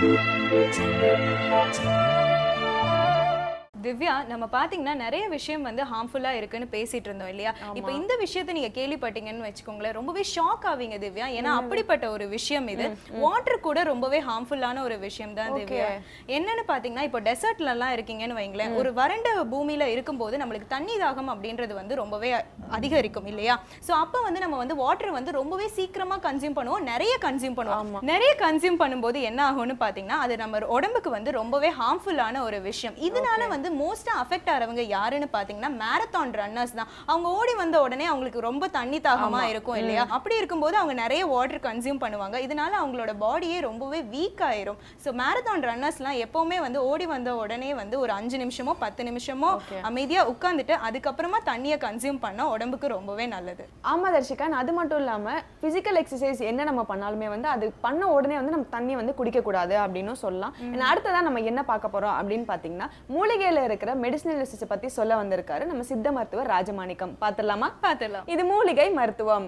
திவ்யா நம்ம பாத்தீங்கன்னா நிறைய விஷயம் வந்து ஹார்ம்ஃபுல்லா இருக்குன்னு பேசிட்டு இருந்தோம் இல்லையா இப்போ இந்த விஷயத்தை நீங்க கேள்விப்பட்டீங்கன்னு வச்சுக்கோங்களேன் ரொம்பவே ஷாக் ஆவீங்க திவ்யா ஏன்னா அப்படிப்பட்ட ஒரு விஷயம் இது வாட்டர் கூட ரொம்பவே ஹார்ம்ஃபுல்லான ஒரு விஷயம் தான் திவ்யா என்னன்னு பாத்தீங்கன்னா இப்போ டெசர்ட்ல எல்லாம் இருக்கீங்கன்னு வைங்களேன் ஒரு வறண்ட பூமியில இருக்கும்போது நம்மளுக்கு தண்ணி தாகம் அப்படின்றது வந்து ரொம்பவே அதிகரிக்கும் இல்லையா சோ அப்ப வந்து நம்ம வந்து வாட்டர் வந்து ரொம்பவே சீக்கிரமா கன்சியூம் பண்ணுவோம் நிறைய கன்சியூம் பண்ணுவோம் நிறைய கன்சியூம் பண்ணும்போது என்ன ஆகும்னு பாத்தீங்கன்னா அது நம்ம உடம்புக்கு வந்து ரொம்பவே ஹார்ம்ஃபுல்லான ஒரு விஷயம் இதனால வந்து மோஸ்டா அஃபெக்ட் ஆறவங்க யாருன்னு பாத்தீங்கன்னா மேரத்தான் ரன்னர்ஸ் தான் அவங்க ஓடி வந்த உடனே அவங்களுக்கு ரொம்ப தண்ணி தாகமா இருக்கும் இல்லையா அப்படி இருக்கும்போது அவங்க நிறைய வாட்டர் கன்சியூம் பண்ணுவாங்க இதனால அவங்களோட பாடியே ரொம்பவே வீக் ஆயிரும் ஸோ மேரத்தான் ரன்னர்ஸ்லாம் எப்பவுமே வந்து ஓடி வந்த உடனே வந்து ஒரு அஞ்சு நிமிஷமோ பத்து நிமிஷமோ அமைதியா உட்காந்துட்டு அதுக்கப்புறமா தண்ணியை கன்சியூம் பண்ணா உடம்புக்கு ரொம்பவே நல்லது ஆமா தர்ஷிகா அது மட்டும் இல்லாம பிசிக்கல் எக்ஸசைஸ் என்ன நம்ம பண்ணாலுமே வந்து அது பண்ண உடனே வந்து நம்ம தண்ணி வந்து குடிக்க கூடாது அப்படின்னு சொல்லலாம் And அடுத்ததா நம்ம என்ன பார்க்க போறோம் அப்படின்னு பாத்தீங்கன்னா மூலிகையில இருக்கிற மெடிசினல் யூசஸ் பத்தி சொல்ல வந்திருக்காரு நம்ம சித்த மருத்துவர் ராஜமாணிக்கம் பாத்துடலாமா பார்த்துடலாம் இது மூலிகை மருத்துவம்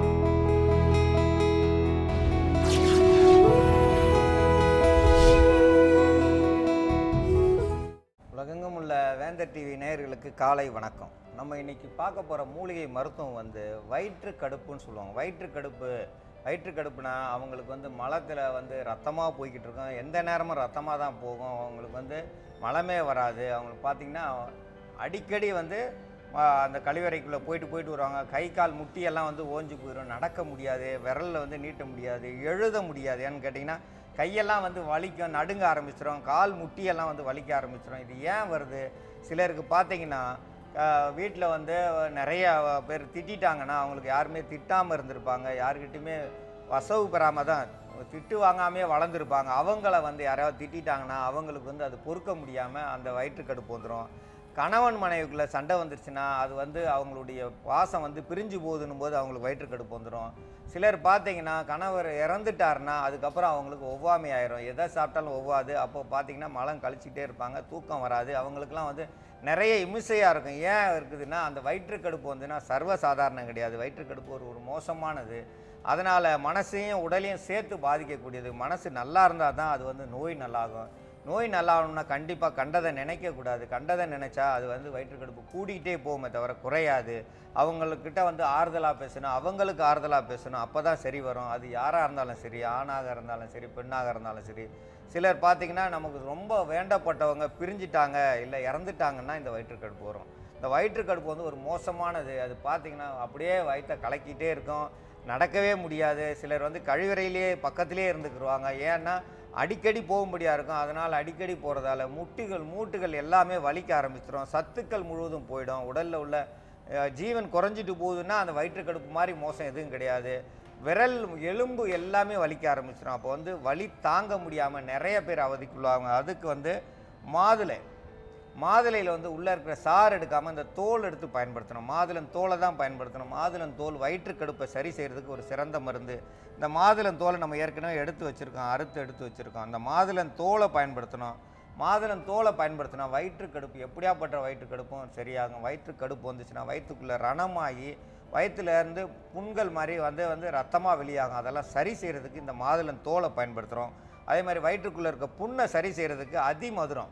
உலகெங்கும் உள்ள வேந்தர் டிவி நேயர்களுக்கு காலை வணக்கம் நம்ம இன்னைக்கு பார்க்க போகிற மூலிகை மருத்துவம் வந்து வயிற்று கடுப்புன்னு சொல்லுவாங்க வயிற்று கடுப்பு வயிற்று கடுப்புனா அவங்களுக்கு வந்து மலத்தில் வந்து ரத்தமாக போய்கிட்டு இருக்கும் எந்த நேரமும் ரத்தமாக தான் போகும் அவங்களுக்கு வந்து மலமே வராது அவங்களுக்கு பார்த்திங்கன்னா அடிக்கடி வந்து ஆ, அந்த கழிவறைக்குள்ளே போயிட்டு போயிட்டு வருவாங்க கை கால் முட்டியெல்லாம் வந்து ஓஞ்சு போயிடும் நடக்க முடியாது விரலில் வந்து நீட்ட முடியாது எழுத முடியாது ஏன்னு கேட்டிங்கன்னா கையெல்லாம் வந்து வலிக்கும் நடுங்க ஆரம்பிச்சிடும் கால் முட்டியெல்லாம் வந்து வலிக்க ஆரம்பிச்சிடும் இது ஏன் வருது சிலருக்கு பார்த்தீங்கன்னா வீட்டில் வந்து நிறைய பேர் திட்டிட்டாங்கன்னா அவங்களுக்கு யாருமே திட்டாமல் இருந்திருப்பாங்க யாருக்கிட்டையுமே வசவு பெறாமல் தான் திட்டு வாங்காமே வளர்ந்துருப்பாங்க அவங்கள வந்து யாராவது திட்டிட்டாங்கன்னா அவங்களுக்கு வந்து அது பொறுக்க முடியாமல் அந்த வயிற்றுக்கடுப்பு வந்துடும் கணவன் மனைவிக்குள்ளே சண்டை வந்துருச்சுன்னா அது வந்து அவங்களுடைய பாசம் வந்து பிரிஞ்சு போகுதுன்னும் போது அவங்களுக்கு வயிற்றுக்கடுப்பு வந்துடும் சிலர் பார்த்தீங்கன்னா கணவர் இறந்துட்டாருன்னா அதுக்கப்புறம் அவங்களுக்கு ஒவ்வாமை ஆயிரும் எதை சாப்பிட்டாலும் ஒவ்வாது அப்போ பார்த்தீங்கன்னா மலம் கழிச்சிட்டே இருப்பாங்க தூக்கம் வராது அவங்களுக்குலாம் வந்து நிறைய இமிசையாக இருக்கும் ஏன் இருக்குதுன்னா அந்த வயிற்றுக்கடுப்பு வந்துன்னா சர்வசாதாரணம் கிடையாது வயிற்றுக்கடுப்பு ஒரு ஒரு மோசமானது அதனால் மனசையும் உடலையும் சேர்த்து பாதிக்கக்கூடியது மனசு நல்லா இருந்தால் தான் அது வந்து நோய் நல்லாகும் நோய் நல்லாகணும்னா கண்டிப்பாக கண்டதை நினைக்கக்கூடாது கண்டதை நினச்சா அது வந்து வயிற்றுக்கடுப்பு கூடிக்கிட்டே போகுமே தவிர குறையாது அவங்கக்கிட்ட வந்து ஆறுதலாக பேசணும் அவங்களுக்கு ஆறுதலாக பேசணும் அப்போ தான் சரி வரும் அது யாராக இருந்தாலும் சரி ஆணாக இருந்தாலும் சரி பெண்ணாக இருந்தாலும் சரி சிலர் பார்த்தீங்கன்னா நமக்கு ரொம்ப வேண்டப்பட்டவங்க பிரிஞ்சிட்டாங்க இல்லை இறந்துட்டாங்கன்னா இந்த வயிற்றுக்கடுப்பு வரும் இந்த வயிற்றுக்கடுப்பு வந்து ஒரு மோசமானது அது பார்த்தீங்கன்னா அப்படியே வயிற்றை கலக்கிட்டே இருக்கும் நடக்கவே முடியாது சிலர் வந்து கழிவறையிலேயே பக்கத்திலே இருந்துக்கிருவாங்க ஏன்னா அடிக்கடி போகும்படியாக இருக்கும் அதனால் அடிக்கடி போகிறதால முட்டிகள் மூட்டுகள் எல்லாமே வலிக்க ஆரம்பிச்சிடும் சத்துக்கள் முழுவதும் போயிடும் உடலில் உள்ள அஹ், ஜீவன் குறைஞ்சிட்டு போகுதுன்னா அந்த வயிற்றுக்கடுப்பு மாதிரி மோசம் எதுவும் கிடையாது விரல் எலும்பு எல்லாமே வலிக்க ஆரம்பிச்சிடும் அப்போ வந்து வலி தாங்க முடியாமல் நிறைய பேர் அவதிக்குள்ளாங்க அதுக்கு வந்து மாதுளை மாதுளையில் வந்து உள்ளே இருக்கிற சாறு எடுக்காமல் இந்த தோல் எடுத்து பயன்படுத்தணும் மாதுளம் தோலை தான் பயன்படுத்தணும் மாதுளம் தோல் வயிற்றுக்கடுப்பை சரி செய்கிறதுக்கு ஒரு சிறந்த மருந்து இந்த மாதுளம் தோலை நம்ம ஏற்கனவே எடுத்து வச்சுருக்கோம் அறுத்து எடுத்து வச்சுருக்கோம் அந்த மாதுளம் தோலை பயன்படுத்தணும் மாதுளம் தோலை பயன்படுத்தினா வயிற்றுக்கடுப்பு எப்படியாப்பட்ட வயிற்றுக்கடுப்பும் சரியாகும் வயிற்றுக்கடுப்பு வந்துச்சுன்னா வயிற்றுக்குள்ளே ரணமாகி வயிற்றுல இருந்து புண்கள் மாதிரி வந்து வந்து ரத்தமாக வெளியாகும் அதெல்லாம் சரி செய்கிறதுக்கு இந்த மாதுளம் தோலை பயன்படுத்துகிறோம் அதே மாதிரி வயிற்றுக்குள்ளே இருக்க புண்ணை சரி செய்கிறதுக்கு அதிமதுரம்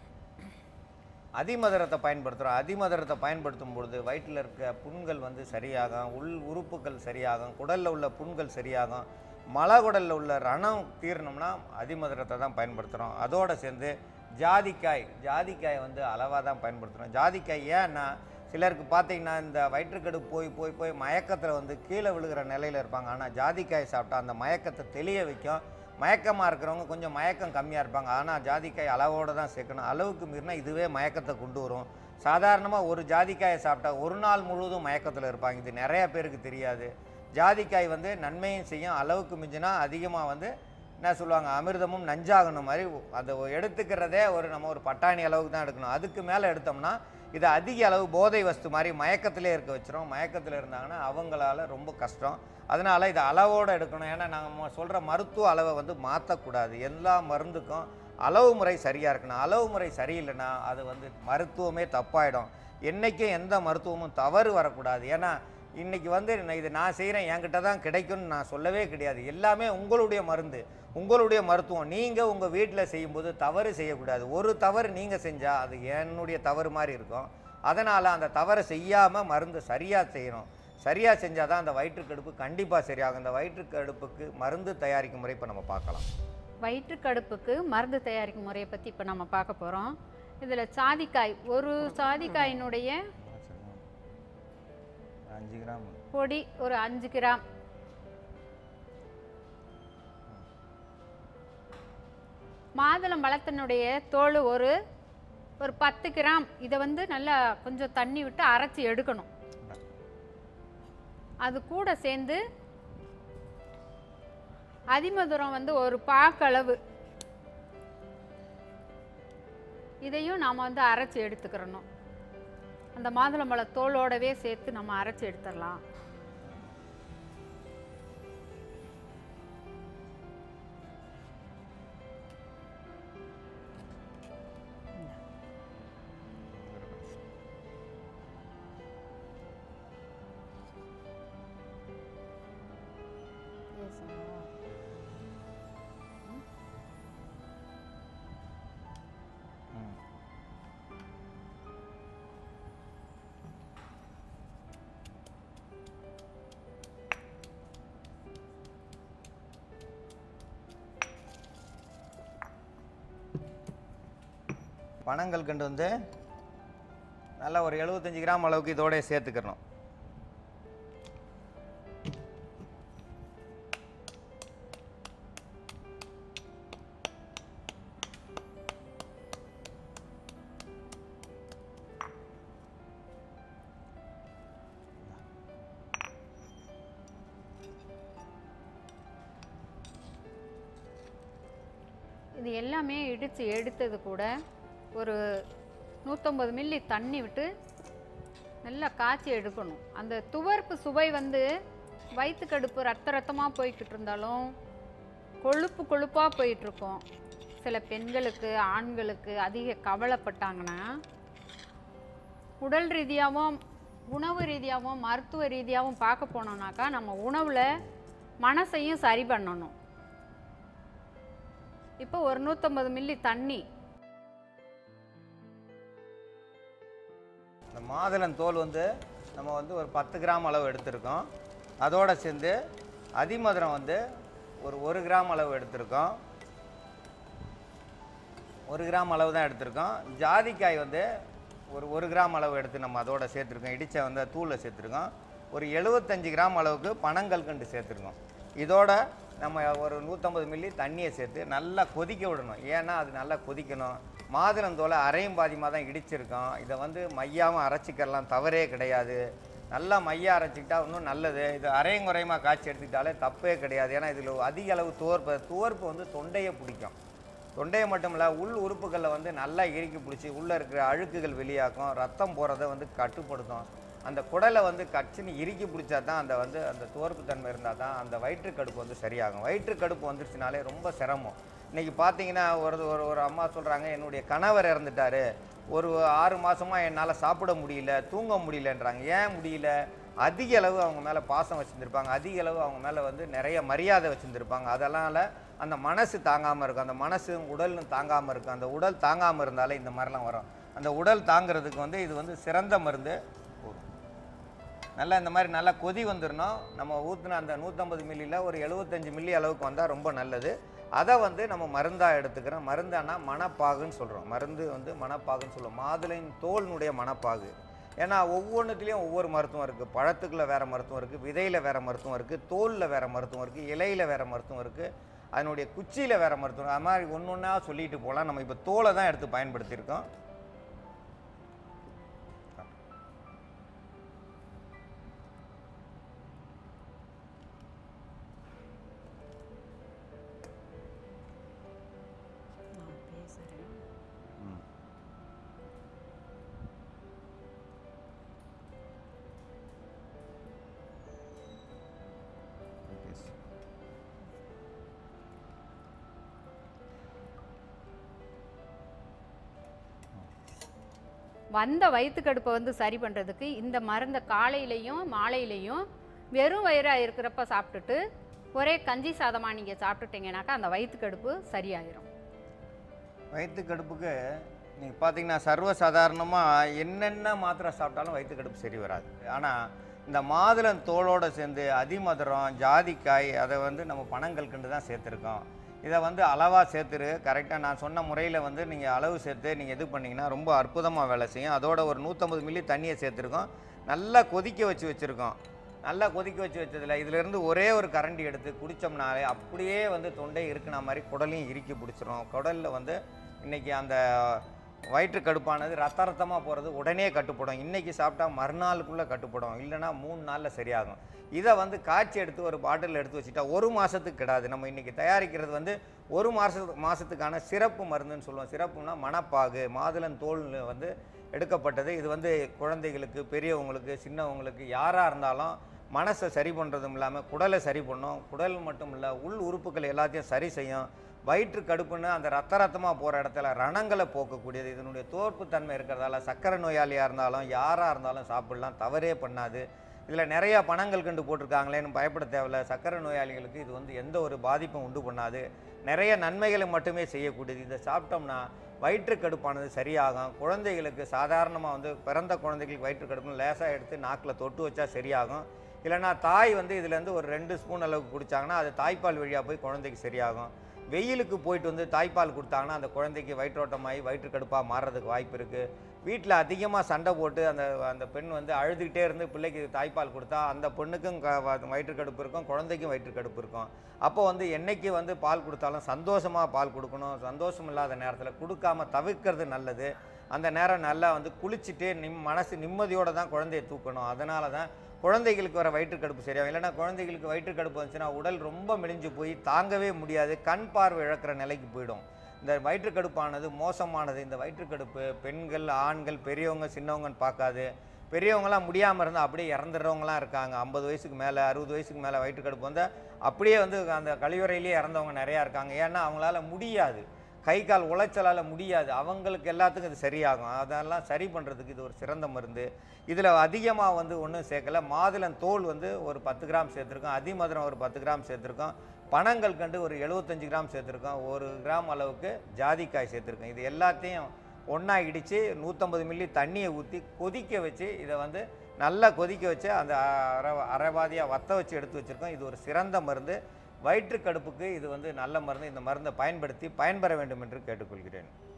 அதிமதுரத்தை பயன்படுத்துகிறோம் அதிமதுரத்தை பயன்படுத்தும் பொழுது வயிற்றில் இருக்க புண்கள் வந்து சரியாகும் உள் உறுப்புகள் சரியாகும் குடலில் உள்ள புண்கள் சரியாகும் மலகுடலில் உள்ள ரணம் தீரணும்னா அதிமதுரத்தை தான் பயன்படுத்துகிறோம் அதோடு சேர்ந்து ஜாதிக்காய் ஜாதிக்காய் வந்து அளவாக தான் பயன்படுத்துகிறோம் ஜாதிக்காய் ஏன்னா சிலருக்கு பார்த்தீங்கன்னா இந்த வயிற்றுக்கடுப்பு போய் போய் போய் மயக்கத்தில் வந்து கீழே விழுகிற நிலையில் இருப்பாங்க ஆனால் ஜாதிக்காய் சாப்பிட்டா அந்த மயக்கத்தை தெளிய வைக்கும் மயக்கமாக இருக்கிறவங்க கொஞ்சம் மயக்கம் கம்மியாக இருப்பாங்க ஆனால் ஜாதிக்காய் அளவோடு தான் சேர்க்கணும் அளவுக்கு மீறினா இதுவே மயக்கத்தை கொண்டு வரும் சாதாரணமாக ஒரு ஜாதிக்காயை சாப்பிட்டா ஒரு நாள் முழுவதும் மயக்கத்தில் இருப்பாங்க இது நிறைய பேருக்கு தெரியாது ஜாதிக்காய் வந்து நன்மையும் செய்யும் அளவுக்கு மிஞ்சினா அதிகமாக வந்து என்ன சொல்லுவாங்க அமிர்தமும் நஞ்சாகணும் மாதிரி அதை எடுத்துக்கிறதே ஒரு நம்ம ஒரு பட்டாணி அளவுக்கு தான் எடுக்கணும் அதுக்கு மேலே எடுத்தோம்னா இது அதிக அளவு போதை வஸ்து மாதிரி மயக்கத்திலே இருக்க வச்சிரும் மயக்கத்தில் இருந்தாங்கன்னா அவங்களால ரொம்ப கஷ்டம் அதனால் இதை அளவோடு எடுக்கணும் ஏன்னா நாங்கள் சொல்கிற மருத்துவ அளவை வந்து மாற்றக்கூடாது எல்லா மருந்துக்கும் அளவு முறை சரியாக இருக்கணும் அளவு முறை சரியில்லைன்னா அது வந்து மருத்துவமே தப்பாயிடும் என்றைக்கும் எந்த மருத்துவமும் தவறு வரக்கூடாது ஏன்னா இன்னைக்கு வந்து நான் இது நான் செய்கிறேன் என்கிட்ட தான் கிடைக்கும்னு நான் சொல்லவே கிடையாது எல்லாமே உங்களுடைய மருந்து உங்களுடைய மருத்துவம் நீங்கள் உங்கள் வீட்டில் செய்யும்போது தவறு செய்யக்கூடாது ஒரு தவறு நீங்கள் செஞ்சால் அது என்னுடைய தவறு மாதிரி இருக்கும் அதனால் அந்த தவறை செய்யாமல் மருந்து சரியாக செய்யணும் சரியாக செஞ்சால் தான் அந்த வயிற்றுக்கடுப்பு கண்டிப்பாக சரியாகும் இந்த வயிற்றுக்கடுப்புக்கு மருந்து தயாரிக்கும் முறை இப்போ நம்ம பார்க்கலாம் வயிற்றுக்கடுப்புக்கு மருந்து தயாரிக்கும் முறையை பற்றி இப்போ நம்ம பார்க்க போகிறோம் இதில் சாதிக்காய் ஒரு சாதிக்காயினுடைய அஞ்சு கிராம் பொடி ஒரு அஞ்சு கிராம் மாதுளம் பழத்தினுடைய தோல் ஒரு ஒரு பத்து கிராம் இதை வந்து நல்லா கொஞ்சம் தண்ணி விட்டு அரைச்சி எடுக்கணும் அது கூட சேர்ந்து அதிமதுரம் வந்து ஒரு பாக்களவு இதையும் நாம் வந்து அரைச்சி எடுத்துக்கிறணும் அந்த மாதுளம்பழ தோலோடவே சேர்த்து நம்ம அரைச்சி எடுத்துடலாம் ம். பனங்கள் கண்டு வந்து நல்லா ஒரு எழுபத்தஞ்சு கிராம் அளவுக்கு இதோட சேர்த்துக்கிறணும் இது எல்லாமே இடித்து எடுத்தது கூட ஒரு நூற்றம்பது மில்லி தண்ணி விட்டு நல்லா காய்ச்சி எடுக்கணும் அந்த துவர்ப்பு சுவை வந்து வயிற்றுக்கடுப்பு ரத்த ரத்தமாக போய்கிட்டு இருந்தாலும் கொழுப்பு கொழுப்பாக போயிட்டுருக்கும் சில பெண்களுக்கு ஆண்களுக்கு அதிக கவலைப்பட்டாங்கன்னா உடல் ரீதியாகவும் உணவு ரீதியாகவும் மருத்துவ ரீதியாகவும் பார்க்க போனோம்னாக்கா நம்ம உணவில் மனசையும் சரி பண்ணணும் இப்போ ஒரு நூற்றம்பது மில்லி தண்ணி இந்த மாதுளம் தோல் வந்து நம்ம வந்து ஒரு பத்து கிராம் அளவு எடுத்திருக்கோம் அதோட சேர்ந்து அதிமதுரம் வந்து ஒரு ஒரு கிராம் அளவு எடுத்திருக்கோம் ஒரு கிராம் அளவு தான் எடுத்திருக்கோம் ஜாதிக்காய் வந்து ஒரு ஒரு கிராம் அளவு எடுத்து நம்ம அதோட சேர்த்துருக்கோம் இடிச்ச வந்து தூளில் சேர்த்துருக்கோம் ஒரு எழுபத்தஞ்சு கிராம் அளவுக்கு பனங்கல்கண்டு சேர்த்துருக்கோம் இதோட நம்ம ஒரு நூற்றம்பது மில்லி தண்ணியை சேர்த்து நல்லா கொதிக்க விடணும் ஏன்னா அது நல்லா கொதிக்கணும் மாதுளந்தோலை அரையும் பாதியமாக தான் இடிச்சிருக்கோம் இதை வந்து மையாவும் அரைச்சிக்கலாம் தவறே கிடையாது நல்லா மையா அரைச்சிக்கிட்டா இன்னும் நல்லது இது அரையும் குறையுமா காய்ச்சி எடுத்துக்கிட்டாலே தப்பே கிடையாது ஏன்னா இதில் அதிக அளவு துவர்ப்பு துவர்ப்பு வந்து தொண்டையை பிடிக்கும் தொண்டையை மட்டும் இல்லை உள் உறுப்புகளில் வந்து நல்லா இறுக்கி பிடிச்சி உள்ளே இருக்கிற அழுக்குகள் வெளியாக்கும் ரத்தம் போகிறத வந்து கட்டுப்படுத்தும் அந்த குடலை வந்து கச்சின்னு இறுக்கி பிடிச்சா தான் அந்த வந்து அந்த துவர்ப்பு தன்மை இருந்தால் தான் அந்த வயிற்றுக்கடுப்பு வந்து சரியாகும் வயிற்றுக்கடுப்பு வந்துருச்சுனாலே ரொம்ப சிரமம் இன்றைக்கி பார்த்தீங்கன்னா ஒரு ஒரு ஒரு அம்மா சொல்கிறாங்க என்னுடைய கணவர் இறந்துட்டாரு ஒரு ஆறு மாதமாக என்னால் சாப்பிட முடியல தூங்க முடியலன்றாங்க ஏன் முடியல அதிக அளவு அவங்க மேலே பாசம் வச்சுருந்துருப்பாங்க அதிக அளவு அவங்க மேலே வந்து நிறைய மரியாதை வச்சுருந்துருப்பாங்க அதனால் அந்த மனசு தாங்காமல் இருக்கும் அந்த மனசு உடல்னு தாங்காமல் இருக்கும் அந்த உடல் தாங்காமல் இருந்தாலே இந்த மாதிரிலாம் வரும் அந்த உடல் தாங்கிறதுக்கு வந்து இது வந்து சிறந்த மருந்து நல்லா இந்த மாதிரி நல்லா கொதி வந்துடணும் நம்ம ஊற்றின அந்த நூற்றம்பது மில்லியில் ஒரு எழுபத்தஞ்சு மில்லி அளவுக்கு வந்தால் ரொம்ப நல்லது அதை வந்து நம்ம மருந்தாக எடுத்துக்கிறோம் மருந்தானா மணப்பாகுன்னு சொல்கிறோம் மருந்து வந்து மணப்பாகுன்னு சொல்லுவோம் மாதுளையின் தோலினுடைய மணப்பாகு ஏன்னா ஒவ்வொன்றுத்துலேயும் ஒவ்வொரு மருத்துவம் இருக்குது பழத்துக்குள்ள வேறு மருத்துவம் இருக்குது விதையில் வேறு மருத்துவம் இருக்குது தோலில் வேறு மருத்துவம் இருக்குது இலையில் வேறு மருத்துவம் இருக்குது அதனுடைய குச்சியில் வேறு மருத்துவம் அது மாதிரி ஒன்று ஒன்றா சொல்லிட்டு போகலாம் நம்ம இப்போ தோலை தான் எடுத்து பயன்படுத்தியிருக்கோம் நான் பேசுகிறேன் ம். Okay sir. ம். வந்த வயிற்றுக்கடுப்பை வந்து சரி பண்ணுறதுக்கு இந்த மருந்தை காலையிலையும் மாலையிலையும் வெறும் வயிறாக இருக்கிறப்ப சாப்பிட்டுட்டு ஒரே கஞ்சி சாதமாக நீங்கள் சாப்பிட்டுட்டீங்கன்னாக்கா அந்த வயிற்றுக்கடுப்பு சரியாயிரும் வயிற்றுக்கடுப்புக்கு நீங்கள் பார்த்தீங்கன்னா சர்வசாதாரணமாக என்னென்ன மாத்திரை சாப்பிட்டாலும் வயிற்றுக்கடுப்பு சரி வராது ஆனால் இந்த மாதுளம் தோலோடு சேர்ந்து அதிமதுரம் ஜாதிக்காய் அதை வந்து நம்ம பனங்கல்கண்டு தான் சேர்த்துருக்கோம் இதை வந்து அளவாக சேர்த்துரு கரெக்டாக நான் சொன்ன முறையில் வந்து நீங்கள் அளவு சேர்த்து நீங்கள் இது பண்ணிங்கன்னா ரொம்ப அற்புதமாக வேலை செய்யும் அதோட ஒரு நூற்றம்பது மில்லி தண்ணியை சேர்த்துருக்கோம் நல்லா கொதிக்க வச்சு வச்சுருக்கோம் நல்லா கொதிக்க வச்சு வச்சதில் இதிலேருந்து ஒரே ஒரு கரண்டி எடுத்து குடித்தோம்னாலே அப்படியே வந்து தொண்டை இருக்குன மாதிரி குடலையும் இறுக்கி பிடிச்சிரும் குடலில் வந்து இன்றைக்கி அந்த வயிற்று கடுப்பானது ரத்த ரத்தமாக போகிறது உடனே கட்டுப்படும் இன்றைக்கி சாப்பிட்டா மறுநாளுக்குள்ளே கட்டுப்படும் இல்லைன்னா மூணு நாளில் சரியாகும் இதை வந்து காய்ச்சி எடுத்து ஒரு பாட்டிலில் எடுத்து வச்சுட்டா ஒரு மாதத்துக்கு கிடாது நம்ம இன்றைக்கி தயாரிக்கிறது வந்து ஒரு மாத மாதத்துக்கான சிறப்பு மருந்துன்னு சொல்லுவோம் சிறப்புனா மணப்பாகு மாதுளம் தோல் வந்து எடுக்கப்பட்டது இது வந்து குழந்தைகளுக்கு பெரியவங்களுக்கு சின்னவங்களுக்கு யாராக இருந்தாலும் மனசை சரி பண்ணுறதும் இல்லாமல் குடலை சரி பண்ணும் குடல் மட்டும் இல்லை உள் உறுப்புகள் எல்லாத்தையும் சரி செய்யும் வயிற்று கடுப்புன்னு அந்த ரத்த ரத்தமாக போகிற இடத்துல ரணங்களை போக்கக்கூடியது இதனுடைய தோற்பு தன்மை இருக்கிறதால சக்கரை நோயாளியாக இருந்தாலும் யாராக இருந்தாலும் சாப்பிடலாம் தவறே பண்ணாது இதில் நிறையா பணங்கள் கண்டு போட்டிருக்காங்களேன்னு பயப்பட தேவையில்ல சக்கரை நோயாளிகளுக்கு இது வந்து எந்த ஒரு பாதிப்பும் உண்டு பண்ணாது நிறைய நன்மைகளை மட்டுமே செய்யக்கூடியது இதை சாப்பிட்டோம்னா வயிற்று கடுப்பானது சரியாகும் குழந்தைகளுக்கு சாதாரணமாக வந்து பிறந்த குழந்தைகளுக்கு வயிற்று கடுப்புன்னு லேசாக எடுத்து நாக்கில் தொட்டு வச்சா சரியாகும் இல்லைன்னா தாய் வந்து இதுலேருந்து ஒரு ரெண்டு ஸ்பூன் அளவுக்கு குடித்தாங்கன்னா அது தாய்ப்பால் வழியாக போய் குழந்தைக்கு சரியாகும் வெயிலுக்கு போயிட்டு வந்து தாய்ப்பால் கொடுத்தாங்கன்னா அந்த குழந்தைக்கு வயிற்றோட்டமாகி வயிற்றுக்கடுப்பாக மாறுறதுக்கு வாய்ப்பு இருக்குது வீட்டில் அதிகமாக சண்டை போட்டு அந்த அந்த பெண் வந்து அழுதுகிட்டே இருந்து பிள்ளைக்கு தாய்ப்பால் கொடுத்தா அந்த பொண்ணுக்கும் க வ- வயிற்றுக்கடுப்பு இருக்கும் குழந்தைக்கும் வயிற்றுக்கடுப்பு இருக்கும் அப்போ வந்து என்னைக்கு வந்து பால் கொடுத்தாலும் சந்தோஷமாக பால் கொடுக்கணும் சந்தோஷம் இல்லாத நேரத்தில் கொடுக்காம தவிர்க்கிறது நல்லது அந்த நேரம் நல்லா வந்து குளிச்சுட்டு நிம் மனசு நிம்மதியோடு தான் குழந்தைய தூக்கணும் அதனால தான் குழந்தைகளுக்கு வர வயிற்றுக்கடுப்பு சரியாகும் இல்லைன்னா குழந்தைகளுக்கு வயிற்றுக்கடுப்பு வந்துச்சுன்னா உடல் ரொம்ப மெலிஞ்சு போய் தாங்கவே முடியாது கண் பார்வை இழக்கிற நிலைக்கு போயிடும் இந்த வயிற்றுக்கடுப்பானது மோசமானது இந்த வயிற்றுக்கடுப்பு பெண்கள் ஆண்கள் பெரியவங்க சின்னவங்கன்னு பார்க்காது பெரியவங்களாம் முடியாமல் இருந்தால் அப்படியே இறந்துடுறவங்களாம் இருக்காங்க ஐம்பது வயசுக்கு மேலே அறுபது வயசுக்கு மேலே வயிற்றுக்கடுப்பு வந்து அப்படியே வந்து அந்த கழிவறையிலேயே இறந்தவங்க நிறையா இருக்காங்க ஏன்னா அவங்களால முடியாது கை கால் உளைச்சலால் முடியாது அவங்களுக்கு எல்லாத்துக்கும் இது சரியாகும் அதெல்லாம் சரி பண்ணுறதுக்கு இது ஒரு சிறந்த மருந்து இதில் அதிகமாக வந்து ஒன்றும் சேர்க்கல மாதுளம் தோல் வந்து ஒரு பத்து கிராம் சேர்த்துருக்கோம் அதிமதுரம் ஒரு பத்து கிராம் சேர்த்துருக்கோம் பனங்கள் கண்டு ஒரு 75 கிராம் சேர்த்துருக்கோம் ஒரு கிராம் அளவுக்கு ஜாதிக்காய் சேர்த்துருக்கோம் இது எல்லாத்தையும் ஒன்றா இடித்து நூற்றம்பது மில்லி தண்ணியை ஊற்றி கொதிக்க வச்சு இதை வந்து நல்லா கொதிக்க வச்சு அந்த அரை அரைவாதியாக வத்த வச்சு எடுத்து வச்சுருக்கோம் இது ஒரு சிறந்த மருந்து வயிற்றுக்கடுப்புக்கு இது வந்து நல்ல மருந்து இந்த மருந்தை பயன்படுத்தி பயன்பெற வேண்டும் என்று கேட்டுக்கொள்கிறேன்